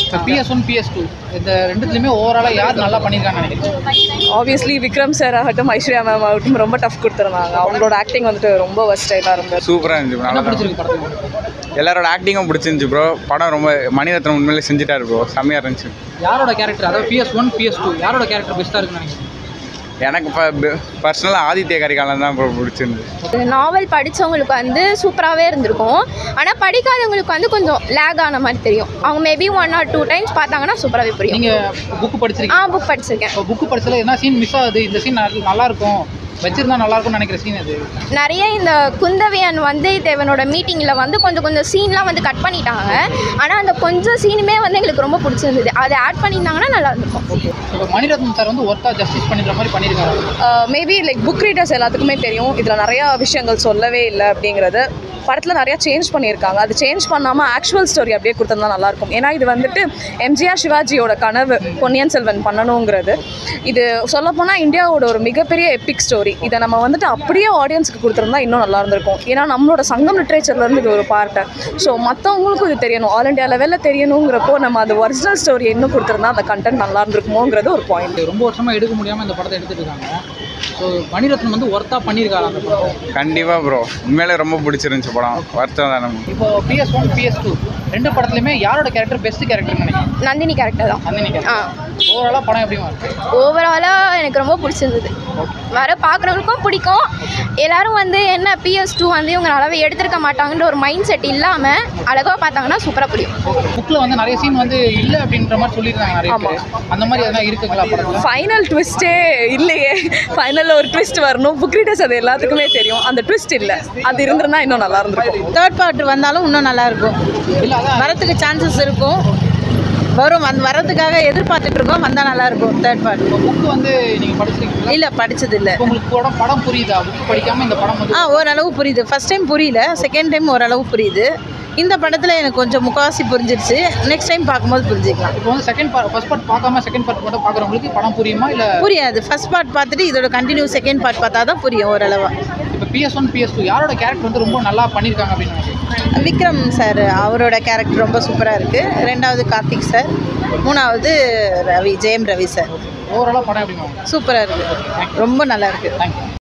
PS one PS two இந்த ரெண்டுத்துலையுமே ஓவராலாக யார் நல்லா பண்ணியிருக்காங்கன்னு நினைக்கிறேன் ஆப்வியஸ்லி விக்ரம் சார் ஆகட்டும் ஐஸ்வர்யா மேம் ஆகட்டும் ரொம்ப டஃப் கொடுத்துருந்தாங்க அவங்களோட ஆக்டிங் வந்துட்டு ரொம்ப வஸ்டைலாக இருந்தது சூப்பராக இருந்துச்சு என்ன நல்லா பிடிச்சிருக்கு படத்துக்கு எல்லாரோட ஆக்டிங்கும் பிடிச்சிருந்துச்சு ப்ரோ படம் ரொம்ப மணிரத்னம் உண்மையிலே செஞ்சுட்டாரு ப்ரோ செம்மையாக இருந்துச்சு யாரோட கேரக்டர் அதாவது பிஎஸ் ஒன் பிஎஸ் டூ யாரோட கேரக்டர் பெஸ்ட்டாக இருக்குன்னு நினைக்கிறேன் எனக்கு இப்போ பர்சனலாக ஆதித்ய கரிகாலன் தான் ப்ரோ பிடிச்சிருந்துச்சு நாவல் படித்தவங்களுக்கு வந்து சூப்பராகவே இருந்திருக்கும் ஆனால் படிக்காதவங்களுக்கு வந்து கொஞ்சம் லேக் ஆன மாதிரி தெரியும் அவங்க maybe one or two times பார்த்தாங்கன்னா சூப்பராகவே புரியும் நீங்கள் புக்கு ஆ படிச்சிருக்கீங்க புக் படிச்சிருக்கேன் இப்போ புக்கு படிச்சதுல என்ன சீன் மிஸ் ஆகுது இந்த சீன் நல்லா இருக்கும் வச்சிருந்தா நல்லா இருக்கும்னு நினைக்கிற சீன் அது நிறைய இந்த குந்தவியன் வந்து தேவனோட மீட்டிங்கில் வந்து கொஞ்சம் கொஞ்சம் சீன்லாம் வந்து கட் பண்ணிட்டாங்க ஆனால் அந்த கொஞ்சம் சீனுமே வந்து எங்களுக்கு ரொம்ப பிடிச்சிருந்தது அதை ஆட் பண்ணியிருந்தாங்கன்னா நல்லா இருந்திருக்கும் இப்போ மணிரத்னம் சார் வந்து ஒர்த்தாக ஜஸ்டிஸ் பண்ணிடுற மாதிரி பண்ணியிருக்காரு மேபி லைக் புக் ரீடர்ஸ் எல்லாத்துக்குமே தெரியும் இதில் நிறையா விஷயங்கள் சொல்லவே இல்லை அப்படிங்கிறது படத்தில் நிறையா சேஞ்ச் பண்ணியிருக்காங்க அது சேஞ்ச் பண்ணாமல் ஆக்சுவல் ஸ்டோரி அப்படியே கொடுத்தா நல்லாயிருக்கும் ஏன்னா இது வந்துட்டு எம்ஜிஆர் சிவாஜியோட கனவு பொன்னியின் செல்வன் பண்ணணுங்கிறது இது சொல்லப்போனால் இந்தியாவோட ஒரு மிகப்பெரிய எபிக் ஸ்டோரி இதை நம்ம வந்துட்டு அப்படியே ஆடியன்ஸுக்கு கொடுத்துருந்தா இன்னும் நல்லா இருந்திருக்கும் ஏன்னா நம்மளோட சங்கம் லிட்ரேச்சர்லேருந்து இது ஒரு பார்ட்டு ஸோ மற்றவங்களுக்கும் இது தெரியணும் ஆல் இண்டியா லெவலில் தெரியணுங்கிறப்போ நம்ம அந்த ஒரிஜினல் ஸ்டோரி இன்னும் கொடுத்துருந்தா அந்த கண்டென்ட் நல்லா இருந்திருக்குமோங்கிறது ஒரு பாயிண்ட் ரொம்ப வருஷமாக எடுக்க முடியாமல் இந்த படத்தை எடுத்துட்டு இருக்காங்க ஸோ மணிரத்னம் வந்து ஒர்த்தாக பண்ணியிருக்காரு அந்த படத்தை கண்டிப்பாக ப்ரோ உண்மையிலே ரொம்ப பிடிச்சிருந்துச்சு படம் வருத்தம் தானே இப்போ பிஎஸ் ஒன் பிஎஸ் டூ ரெண்டு படத்துலையுமே யாரோட கேரக்டர் பெஸ்ட் கேரக்டர் நினைக்கிறேன் நந்தினி கேரக்டர் தான் நந்தினி ஆ கேரக்டர் ஓவராலாக படம் எப்படிமா இருக்கு ஓவராலாக எனக்கு ரொம்ப பிடிச்சிருந்தது வர பார்க்குறவங்களுக்கும் பிடிக்கும் எல்லாரும் வந்து என்ன பிஎஸ் டூ வந்து இவங்க நல்லாவே எடுத்திருக்க மாட்டாங்கன்ற ஒரு மைண்ட் செட் இல்லாமல் அழகாக பார்த்தாங்கன்னா சூப்பராக புரியும் புக்கில் வந்து நிறைய சீன் வந்து இல்லை அப்படின்ற மாதிரி சொல்லியிருக்காங்க நிறைய பேர் அந்த மாதிரி எதனா இருக்குங்களா படத்தில் ஃபைனல் ட்விஸ்ட்டே இல்லையே ஃபைனலில் ஒரு ட்விஸ்ட் வரணும் புக் ரீடர்ஸ் அது எல்லாத்துக்குமே தெரியும் அந்த ட்விஸ்ட் இல்லை அது இருந்திருந்தா இன்னும் நல்லா இருந்திருக்கும் தேர்ட் பார்ட் வந்தாலும் இன்னும் நல்லா இருக்கும் இல்லை அதான் வரத்துக்கு சான்சஸ் இருக்கும் வரும் வந்து வரதுக்காக எதிர்பார்த்துட்டு இருக்கோம் வந்தால் நல்லா இருக்கும் தேர்ட் பார்ட் புக்கு வந்து நீங்கள் படிச்சிருக்கீங்களா இல்லை படிச்சது இல்லை இப்போ உங்களுக்கு படம் படம் புரியுதா புக் படிக்காமல் இந்த படம் வந்து ஆ ஓரளவு புரியுது ஃபர்ஸ்ட் டைம் புரியல செகண்ட் டைம் ஓரளவு புரியுது இந்த படத்தில் எனக்கு கொஞ்சம் முக்கால்வாசி புரிஞ்சிருச்சு நெக்ஸ்ட் டைம் பார்க்கும்போது புரிஞ்சுக்கலாம் இப்போ வந்து செகண்ட் பார்ட் ஃபர்ஸ்ட் பார்ட் பார்க்காம செகண்ட் பார்ட் மட்டும் பார்க்குறவங்களுக்கு படம் புரியுமா இல்லை புரியாது ஃபர்ஸ்ட் பார்ட் பார்த்துட்டு இதோட கண்டினியூ செகண்ட் பார்ட் பார்த்தா தான் புரியும் ஓரளவு இப்போ பிஎஸ் ஒன் பிஎஸ் டூ யாரோட கேரக்டர் வந்து ரொம்ப நல்லா பண்ணியிருக்காங்க அப்படின்னு நினைக்கிறேன் விக்ரம் சார் அவரோட கேரக்டர் ரொம்ப சூப்பராக இருக்குது ரெண்டாவது கார்த்திக் சார் மூணாவது ரவி ஜெயம் ரவி சார் ஓவராலாக படம் எப்படிமா சூப்பராக இருக்குது ரொம்ப நல்லா இருக்குது தேங்க்யூ